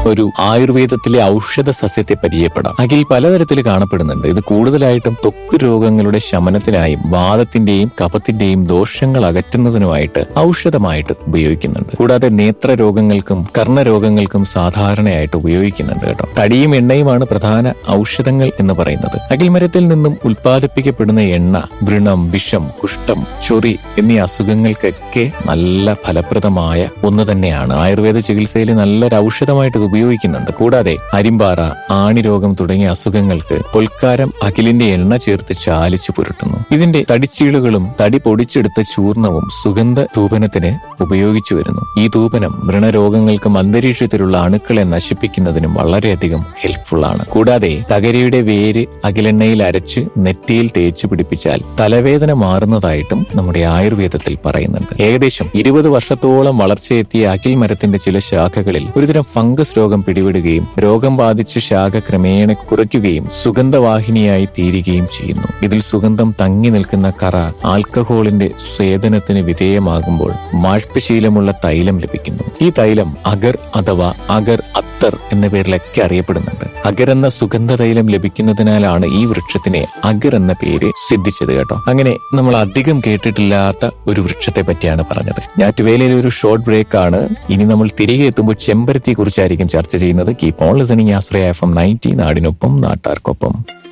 ഒരു ആയുർവേദത്തിലെ ഔഷധ സസ്യത്തെ പരിചയപ്പെടാം അഖിൽ പലതരത്തിൽ കാണപ്പെടുന്നുണ്ട് ഇത് കൂടുതലായിട്ടും ത്വക്ക് രോഗങ്ങളുടെ ശമനത്തിനായും വാദത്തിന്റെയും കഫത്തിന്റെയും ദോഷങ്ങൾ അകറ്റുന്നതിനുമായിട്ട് ഔഷധമായിട്ട് ഉപയോഗിക്കുന്നുണ്ട് കൂടാതെ നേത്ര രോഗങ്ങൾക്കും കർണരോഗങ്ങൾക്കും സാധാരണയായിട്ട് ഉപയോഗിക്കുന്നുണ്ട് കേട്ടോ തടിയും എണ്ണയുമാണ് പ്രധാന ഔഷധങ്ങൾ എന്ന് പറയുന്നത് അകിൽമരത്തിൽ നിന്നും ഉൽപ്പാദിപ്പിക്കപ്പെടുന്ന എണ്ണ വൃണം വിഷം കുഷ്ഠം ചൊറി എന്നീ അസുഖങ്ങൾക്കൊക്കെ നല്ല ഫലപ്രദമായ ഒന്ന് തന്നെയാണ് ആയുർവേദ ചികിത്സയിൽ നല്ലൊരു ഔഷധമായിട്ട് ഇത് ഉപയോഗിക്കുന്നുണ്ട് കൂടാതെ അരിമ്പാറ ആണിരോഗം തുടങ്ങിയ അസുഖങ്ങൾക്ക് പൊൽക്കാരം അകിലിന്റെ എണ്ണ ചേർത്ത് ചാലിച്ചു പുരട്ടുന്നു ഇതിന്റെ തടിച്ചീളുകളും തടി പൊടിച്ചെടുത്ത ചൂർണവും സുഗന്ധ ധൂപനത്തിന് ഉപയോഗിച്ചു വരുന്നു ഈ ധൂപനം വ്രണരോഗങ്ങൾക്കും അന്തരീക്ഷത്തിലുള്ള അണുക്കളെ നശിപ്പിക്കുന്നതിനും വളരെയധികം ഹെൽപ്ഫുൾ ആണ് കൂടാതെ തകരയുടെ വേര് അകിലെണ്ണയിൽ അരച്ച് നെറ്റിയിൽ തേച്ചു പിടിപ്പിച്ചാൽ തലവേദന മാറുന്നതായിട്ടും നമ്മുടെ ആയുർവേദത്തിൽ പറയുന്നുണ്ട് ഏകദേശം ഇരുപത് വർഷത്തോളം വളർച്ചയെത്തിയ അകിൽ മരത്തിന്റെ ചില ശാഖകളിൽ ഒരുതരം ഫംഗസ് രോഗം പിടിപെടുകയും രോഗം ബാധിച്ച് ശാഖ ക്രമേണ കുറയ്ക്കുകയും സുഗന്ധവാഹിനിയായി തീരുകയും ചെയ്യുന്നു ഇതിൽ സുഗന്ധം തങ്ങി നിൽക്കുന്ന കറ ആൽക്കഹോളിന്റെ സ്വേദനത്തിന് വിധേയമാകുമ്പോൾ മാഷ്പശീലമുള്ള തൈലം ലഭിക്കുന്നു ഈ തൈലം അഗർ അഥവാ അഗർ അത്തർ എന്ന പേരിലൊക്കെ അറിയപ്പെടുന്നുണ്ട് അഗർ എന്ന സുഗന്ധ തൈലം ലഭിക്കുന്നതിനാലാണ് ഈ വൃക്ഷത്തിന് അഗർ എന്ന പേര് സിദ്ധിച്ചത് കേട്ടോ അങ്ങനെ നമ്മൾ അധികം കേട്ടിട്ടില്ലാത്ത ഒരു വൃക്ഷത്തെ പറ്റിയാണ് പറഞ്ഞത് ഞാറ്റുവേലയിൽ ഒരു ഷോർട്ട് ബ്രേക്ക് ആണ് ഇനി നമ്മൾ തിരികെ എത്തുമ്പോൾ ചെമ്പരത്തിയെ കുറിച്ചായിരിക്കും ചർച്ച ചെയ്യുന്നത് keep on listening Ashraya F M ninety നാടിനൊപ്പം നാട്ടാർക്കൊപ്പം